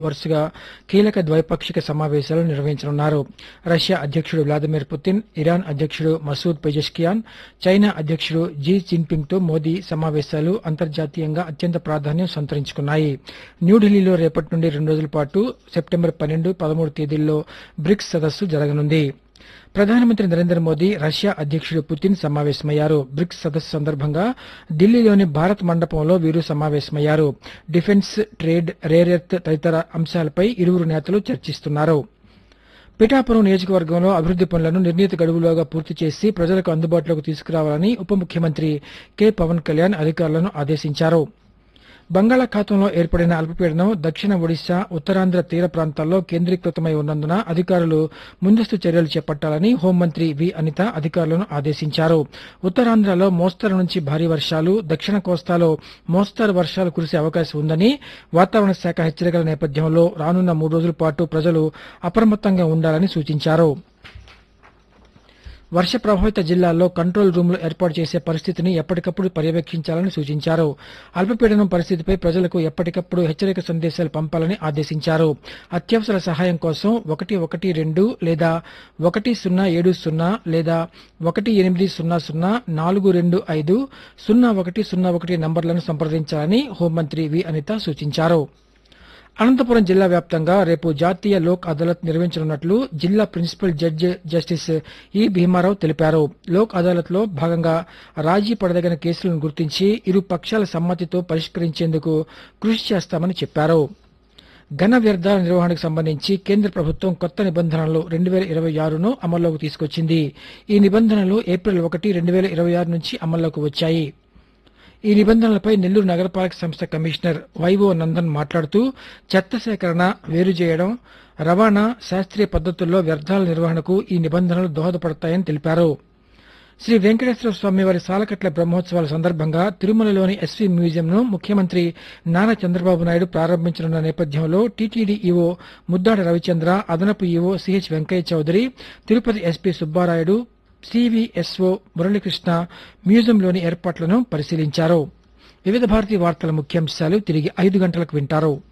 వరుసగా కీలక ద్వైపాక్షిక సమావేశాలు నిర్వహించనున్నారు రష్యా అధ్యక్షుడు వ్లాదిమిర్ పుతిన్ ఇరాన్ అధ్యక్షుడు మసూద్ పెజెష్కియాన్ చైనా అధ్యక్షుడు జీ జిన్పింగ్ తో మోదీ సమావేశాలు అంతర్జాతీయంగా అత్యంత ప్రాధాన్యం సంతరించుకున్నాయి న్యూఢిల్లీలో రేపటి నుండి రెండు రోజుల పాటు సెప్టెంబర్ పన్నెండు పదమూడు తేదీల్లో బ్రిక్స్ సదస్సు జరగనుంది ప్రధానమంత్రి నరేంద్ర మోదీ రష్యా అధ్యక్షుడు పుతిన్ సమావేశమయ్యారు బ్రిక్స్ సదస్సు సందర్భంగా ఢిల్లీలోని భారత్ మండపంలో వీరు సమావేశమయ్యారు డిఫెన్స్ ట్రేడ్ రేర్ ఎర్త్ తదితర అంశాలపై ఇరువురు నేతలు చర్చిస్తున్నారు పిఠాపురం నియోజకవర్గంలో అభివృద్ది పనులను నిర్ణీత గడువులోగా పూర్తి చేసి ప్రజలకు అందుబాటులోకి తీసుకురావాలని ఉప ముఖ్యమంత్రి కె పవన్ కళ్యాణ్ అధికారులను ఆదేశించారు బంగాళాఖాతంలో ఏర్పడిన అల్పపీడనం దక్షిణ ఒడిశా ఉత్తరాంధ్ర తీర ప్రాంతాల్లో కేంద్రీకృతమై ఉన్నందున అధికారులు ముందస్తు చర్యలు చేపట్టాలని హోంమంత్రి వి అనిత అధికారులను ఆదేశించారు ఉత్తరాంధ్రలో మోస్తరు నుంచి భారీ వర్షాలు దక్షిణ కోస్తాలో మోస్తరు వర్షాలు కురిసే అవకాశం ఉందని వాతావరణ శాఖ హెచ్చరికల నేపథ్యంలో రానున్న మూడు రోజుల పాటు ప్రజలు అప్రమత్తంగా ఉండాలని సూచించారు వర్ష ప్రభావిత జిల్లాల్లో కంట్రోల్ రూమ్లు ఏర్పాటు చేసే పరిస్థితిని ఎప్పటికప్పుడు పర్యవేక్షించాలని సూచించారు అల్పపీడనం పరిస్థితిపై ప్రజలకు ఎప్పటికప్పుడు హెచ్చరిక సందేశాలు పంపాలని ఆదేశించారు అత్యవసర సహాయం కోసం ఒకటి ఒకటి రెండు లేదా ఒకటి సున్నా ఏడు సున్నా లేదా ఒకటి ఎనిమిది సున్నా సున్నా నాలుగు రెండు ఐదు సున్నా ఒకటి సున్నా ఒకటి నంబర్లను సంప్రదించాలని హోంమంత్రి వి అనిత సూచించారు అనంతపురం జిల్లా వ్యాప్తంగా రేపు జాతీయ లోక్ అదాలత్ నిర్వహించనున్నట్లు జిల్లా ప్రిన్సిపల్ జడ్జి జస్టిస్ ఈ భీమారావు తెలిపారు లోక్ అదాలత్ లో భాగంగా రాజీ పడదగిన కేసులను గుర్తించి ఇరు పక్షాల సమ్మతితో పరిష్కరించేందుకు కృషి చేస్తామని చెప్పారు ఘన వ్యర్థాల నిర్వహణకు సంబంధించి కేంద్ర ప్రభుత్వం కొత్త నిబంధనలు రెండు వేల ఇరవై ఆరును అమల్లోకి తీసుకొచ్చింది ఈ నిబంధనలు ఏప్రిల్ ఒకటి రెండు వేల ఇరవై ఆరు నుంచి అమల్లోకి వచ్చాయి ఈ నిబంధనలపై నెల్లూరు నగరపాలక సంస్థ కమిషనర్ వైవో నందన్ మాట్లాడుతూ చెత్త సేకరణ వేరు చేయడం రవాణా శాస్త్రీయ పద్ధతుల్లో వ్యర్థాల నిర్వహణకు ఈ నిబంధనలు దోహదపడతాయని తెలిపారు శ్రీ వెంకటేశ్వర స్వామి వారి సాలకట్ల బ్రహ్మోత్సవాల సందర్భంగా తిరుమలలోని ఎస్వీ మ్యూజియంను ముఖ్యమంత్రి నారా చంద్రబాబు నాయుడు ప్రారంభించనున్న నేపథ్యంలో టీటీడీ ఈవో ముద్దాడ రవిచంద్ర అదనపు EO CH Venkaiah Chowdary Tirupati SP Subbarayudu CVSO Muralikrishna మ్యూజియంలోని ఏర్పాట్లను పరిశీలించారు వివిధ భారతీ వార్తల ముఖ్యాంశాలు తిరిగి ఐదు గంటలకు వింటారు